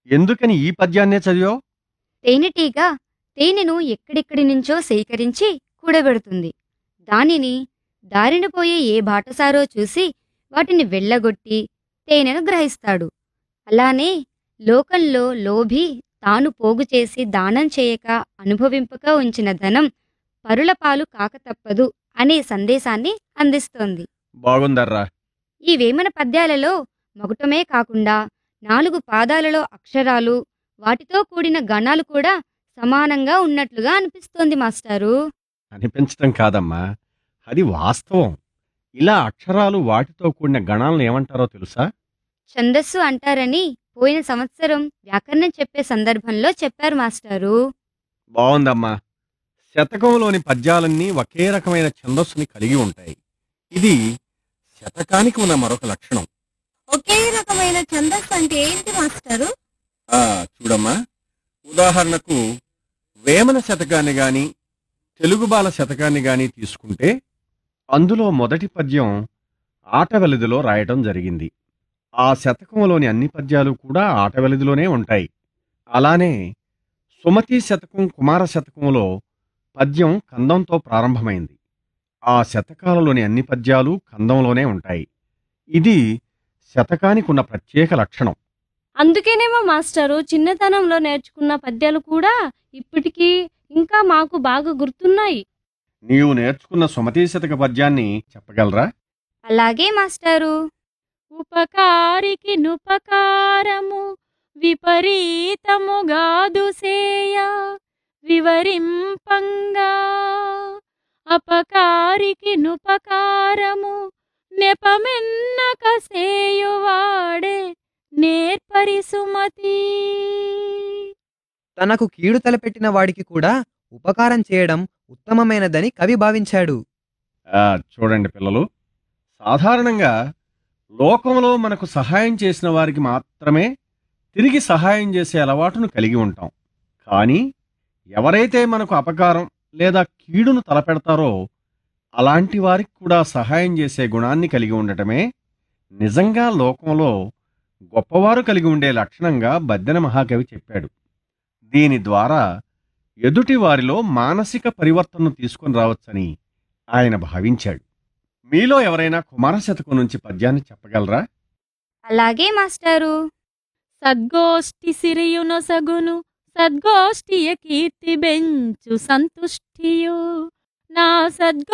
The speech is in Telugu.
ఎందుకని ఈ పద్యాన్నే చదివావు తేనెటీగ తేనెను ఎక్కడెక్కడి నుంచో సేకరించి కూడబెడుతుంది దానిని దారిన పోయే ఏ బాటసారో చూసి వాటిని వెళ్ళగొట్టి తేనెను గ్రహిస్తాడు అలానే లోకంలో లోభి తాను పోగు చేసి దానం చేయక అనుభవింపక ఉంచిన ధనం పరుల పాలు కాక తప్పదు అనే సందేశాన్ని అందిస్తోంది బాగుందర్రా ఈ వేమన పద్యాలలో మగుటమే కాకుండా నాలుగు పాదాలలో అక్షరాలు వాటితో కూడిన గణాలు కూడా సమానంగా ఉన్నట్లుగా అనిపిస్తోంది మాస్టారు అనిపించటం కాదమ్మా అది వాస్తవం ఇలా అక్షరాలు వాటితో కూడిన గణాలను ఏమంటారో తెలుసా ఛందస్సు అంటారని పోయిన సంవత్సరం వ్యాకరణం చెప్పే సందర్భంలో చెప్పారు మాస్టారు బాగుందమ్మా శతకంలోని పద్యాలన్నీ ఒకే రకమైన ఛందస్సుని కలిగి ఉంటాయి ఇది శతకానికి ఉన్న మరొక లక్షణం ఒకే రకమైన ఛందస్సు అంటే ఏంటి మాస్టారు ఆ చూడమ్మా ఉదాహరణకు వేమన శతకాన్ని గాని తెలుగు బాల శతకాన్ని గాని తీసుకుంటే అందులో మొదటి పద్యం ఆటవెలిదిలో రాయటం జరిగింది ఆ శతకంలోని అన్ని పద్యాలు కూడా ఆటవెలిదిలోనే ఉంటాయి అలానే సుమతి శతకం కుమార శతకంలో పద్యం కందంతో ప్రారంభమైంది ఆ శతకాలలోని అన్ని పద్యాలు కందంలోనే ఉంటాయి ఇది శతకానికి ఉన్న ప్రత్యేక లక్షణం అందుకేనేమో మాస్టారు చిన్నతనంలో నేర్చుకున్న పద్యాలు కూడా ఇప్పటికీ ఇంకా మాకు బాగా గుర్తున్నాయి నీవు నేర్చుకున్న సుమతీ శతక పద్యాన్ని చెప్పగలరా అలాగే మాస్టారు ఉపకారికి నుపకారము విపరీతముగాదు సేయ వివరింపంగా అపకారికి నుపకారము నెపమెన్నక సేయువాడే నేర్పరి సుమతి తనకు కీడు తలపెట్టిన వాడికి కూడా ఉపకారం చేయడం ఉత్తమమైనదని కవి భావించాడు ఆ, చూడండి పిల్లలు సాధారణంగా లోకంలో మనకు సహాయం చేసిన వారికి మాత్రమే తిరిగి సహాయం చేసే అలవాటును కలిగి ఉంటాం కానీ ఎవరైతే మనకు అపకారం లేదా కీడును తలపెడతారో అలాంటి వారికి కూడా సహాయం చేసే గుణాన్ని కలిగి ఉండటమే నిజంగా లోకంలో గొప్పవారు కలిగి ఉండే లక్షణంగా బద్దెన మహాకవి చెప్పాడు దీని ద్వారా ఎదుటి వారిలో మానసిక పరివర్తనను తీసుకొని రావచ్చని ఆయన భావించాడు మీలో ఎవరైనా కుమార శతకం నుంచి పద్యాన్ని చెప్పగలరా అలాగే మాస్టారు సద్గోష్ఠి సిరియునొసగును సద్గోష్ఠియ కీర్తి బెంచు సంతుష్టియు నా సద్గో